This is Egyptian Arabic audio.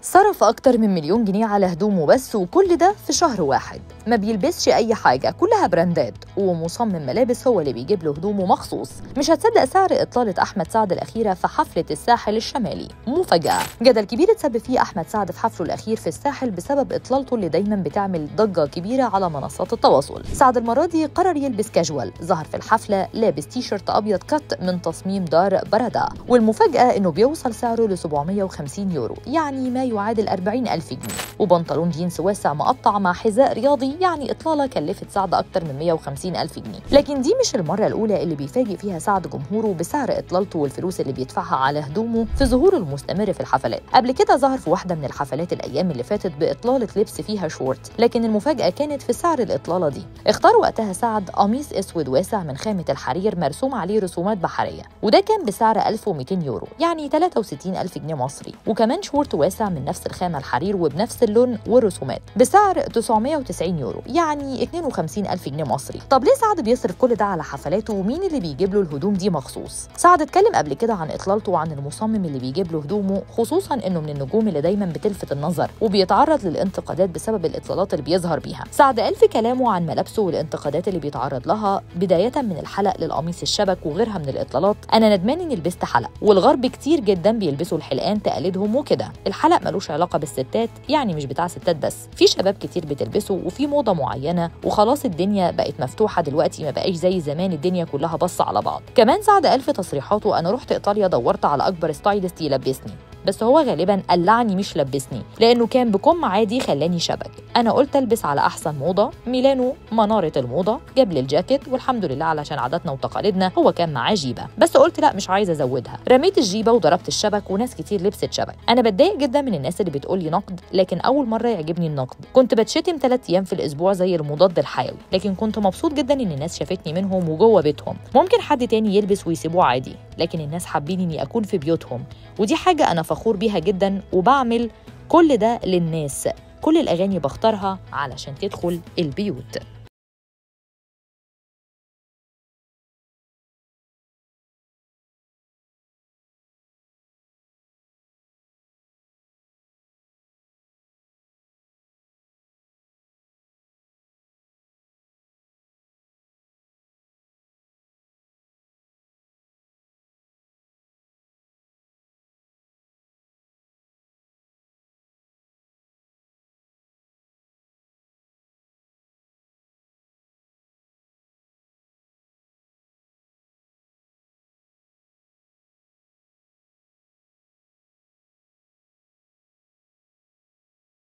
صرف أكتر من مليون جنيه على هدومه بس وكل ده في شهر واحد ما بيلبسش أي حاجة كلها براندات ومصمم ملابس هو اللي بيجيب له هدومه مخصوص مش هتصدق سعر إطلالة أحمد سعد الأخيرة في حفلة الساحل الشمالي مفاجأة جدل كبير اتسبب فيه أحمد سعد في حفله الأخير في الساحل بسبب إطلالته اللي دايما بتعمل ضجة كبيرة على منصات التواصل سعد المرة دي قرر يلبس كاجوال ظهر في الحفلة لابس تيشرت أبيض كت من تصميم دار بردا والمفاجأة إنه بيوصل سعره ل 750 يورو يعني ما يعادل 40 ألف جنيه وبنطلون جينز واسع مقطع مع حذاء رياضي يعني إطلالة كلفت سعد أكتر من 150 ألف جنيه لكن دي مش المرة الأولى اللي بيفاجئ فيها سعد جمهوره بسعر إطلالته والفلوس اللي بيدفعها على هدومه في ظهوره المستمر في الحفلات قبل كده ظهر في واحدة من الحفلات الأيام اللي فاتت بإطلالة لبس فيها شورت لكن المفاجأة كانت في سعر الإطلالة دي اختار وقتها سعد قميص أسود واسع من خامة الحرير مرسوم عليه رسومات بحرية وده كان بسعر 1200 يورو يعني 63 ألف جنيه مصري وكمان شورت واسع من نفس الخامة الحرير وبنفس اللون والرسومات بسعر 990 يورو يعني 52 ألف جنيه مصري طب ليه سعد بيصرف كل ده على حفلاته ومين اللي بيجيب له الهدوم دي مخصوص سعد اتكلم قبل كده عن اطلالته وعن المصمم اللي بيجيب له هدومه خصوصا انه من النجوم اللي دايما بتلفت النظر وبيتعرض للانتقادات بسبب الاطلالات اللي بيظهر بيها سعد قال في كلامه عن ملابسه والانتقادات اللي بيتعرض لها بدايه من الحلق للقميص الشبك وغيرها من الاطلالات انا ندمان اني لبست حلق والغرب كتير جدا بيلبسوا الحلقان تقليدهم وكده الحلق ملوش علاقه بالستات يعني مش بتاع ستات بس في شباب كتير بتلبسه وفي موضه معينه وخلاص الدنيا بقت مفتوحه دلوقتي ما بقاش زي زمان الدنيا كلها بص على بعض كمان سعد قال في تصريحاته انا رحت ايطاليا دورت على اكبر ستايلست يلبسني بس هو غالبا قلعني مش لبسني لانه كان بكم عادي خلاني شبك انا قلت البس على احسن موضه ميلانو مناره الموضه جاب لي الجاكيت والحمد لله علشان عاداتنا وتقاليدنا هو كان معاه جيبه بس قلت لا مش عايزه ازودها رميت الجيبه وضربت الشبك وناس كتير لبست شبك انا بتضايق جدا من الناس اللي بتقول لي نقد لكن اول مره يعجبني النقد كنت بتشتم ثلاث ايام في الاسبوع زي المضاد الحيوي لكن كنت مبسوط جدا ان الناس شافتني منهم وجوه بيتهم ممكن حد تاني يلبس ويسيبوه عادي لكن الناس حابين اني اكون في بيوتهم ودي حاجه انا فخور بيها جدا وبعمل كل ده للناس كل الأغاني بختارها علشان تدخل البيوت